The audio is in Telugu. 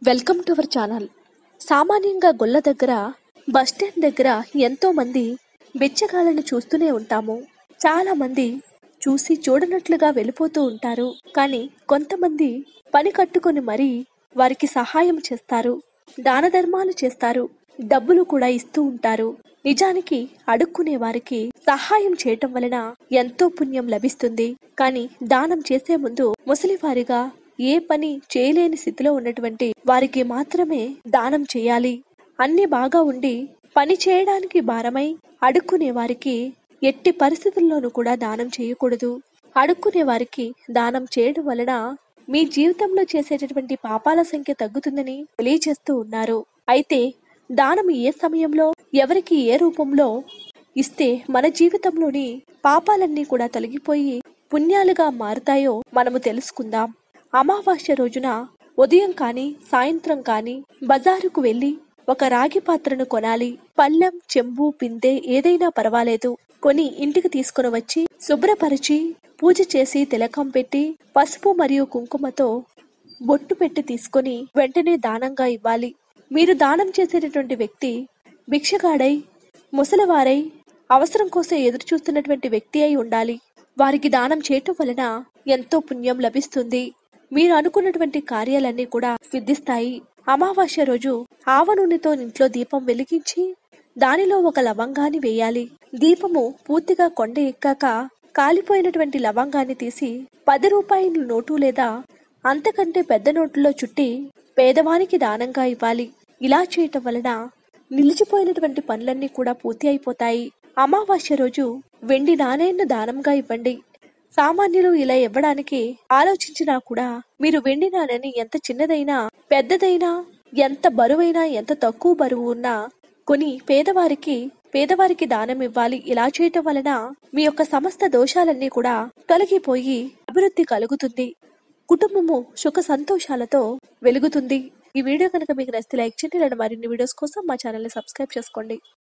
వెల్కమ్ టు అవర్ ఛానల్ సామాన్యంగా గొల్ల దగ్గర బస్ స్టాండ్ దగ్గర ఎంతో మంది బిచ్చగాళ్ళని చూస్తూనే ఉంటాము చాలా మంది చూసి చూడనట్లుగా వెళ్ళిపోతూ ఉంటారు కానీ కొంతమంది పని కట్టుకొని మరీ వారికి సహాయం చేస్తారు దాన ధర్మాలు చేస్తారు డబ్బులు కూడా ఇస్తూ ఉంటారు నిజానికి అడుక్కునే వారికి సహాయం చేయటం వలన ఎంతో పుణ్యం లభిస్తుంది కానీ దానం చేసే ముందు ముసలివారిగా ఏ పని చేయలేని స్థితిలో ఉన్నటువంటి వారికి మాత్రమే దానం చేయాలి అన్ని బాగా ఉండి పని చేయడానికి భారమై అడుక్కునే వారికి ఎట్టి పరిస్థితుల్లోనూ కూడా దానం చేయకూడదు అడుక్కునే వారికి దానం చేయడం వలన మీ జీవితంలో చేసేటటువంటి పాపాల సంఖ్య తగ్గుతుందని తెలియజేస్తూ ఉన్నారు అయితే దానం ఏ సమయంలో ఎవరికి ఏ రూపంలో ఇస్తే మన జీవితంలోని పాపాలన్నీ కూడా తొలగిపోయి పుణ్యాలుగా మారుతాయో మనము తెలుసుకుందాం అమావాస్య రోజున ఉదయం కానీ సాయంత్రం కానీ బజారుకు వెళ్లి ఒక రాగి పాత్రను కొనాలి పళ్ళెం చెంబు పిందె ఏదైనా పర్వాలేదు కొని ఇంటికి తీసుకుని వచ్చి శుభ్రపరిచి పూజ చేసి తిలకం పెట్టి పసుపు మరియు కుంకుమతో బొట్టు పెట్టి తీసుకొని వెంటనే దానంగా ఇవ్వాలి మీరు దానం చేసేటటువంటి వ్యక్తి భిక్షగాడై ముసలివారై అవసరం కోసం ఎదురు చూస్తున్నటువంటి వ్యక్తి అయి ఉండాలి వారికి దానం చేయటం వలన ఎంతో పుణ్యం లభిస్తుంది మీరు అనుకున్నటువంటి కార్యాలన్నీ కూడా సిద్ధిస్తాయి అమావాస్య రోజు ఆవ నూనెతో ఇంట్లో దీపం వెలిగించి దానిలో ఒక లవంగాన్ని వేయాలి దీపము పూర్తిగా కొండ ఎక్కాక కాలిపోయినటువంటి లవంగాన్ని తీసి పది రూపాయల నోటు లేదా అంతకంటే పెద్ద నోటులో చుట్టి పేదవానికి దానంగా ఇవ్వాలి ఇలా చేయటం వలన నిలిచిపోయినటువంటి పనులన్నీ కూడా పూర్తి అయిపోతాయి అమావాస్య రోజు వెండి నాణేలను దానంగా ఇవ్వండి సామాన్యులు ఇలా ఇవ్వడానికి ఆలోచించినా కూడా మీరు వెండి నాణ్యాన్ని ఎంత చిన్నదైనా పెద్దదైనా ఎంత బరువైనా ఎంత తక్కువ బరువు ఉన్నా కొని పేదవారికి పేదవారికి దానం ఇవ్వాలి ఇలా చేయటం వలన మీ యొక్క సమస్త దోషాలన్నీ కూడా తొలగిపోయి అభివృద్ధి కలుగుతుంది కుటుంబము సుఖ సంతోషాలతో వెలుగుతుంది ఈ వీడియో కనుక మీకు నచ్చితే లైక్ చేయండి ఇలాంటి మరిన్ని వీడియోస్ కోసం మా ఛానల్ని సబ్స్క్రైబ్ చేసుకోండి